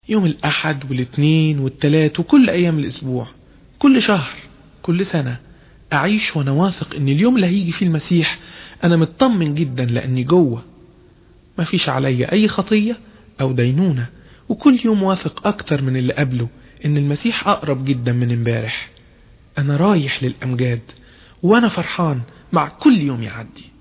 يوم الأحد والاثنين والتلات وكل أيام الأسبوع كل شهر كل سنة أعيش وأنا واثق إن اليوم اللي هيجي فيه المسيح أنا مطمن جدا لأني جوه ما فيش عليا أي خطية أو دينونة وكل يوم واثق أكتر من اللي قبله إن المسيح أقرب جدا من امبارح أنا رايح للأمجاد وأنا فرحان مع كل يوم يعدي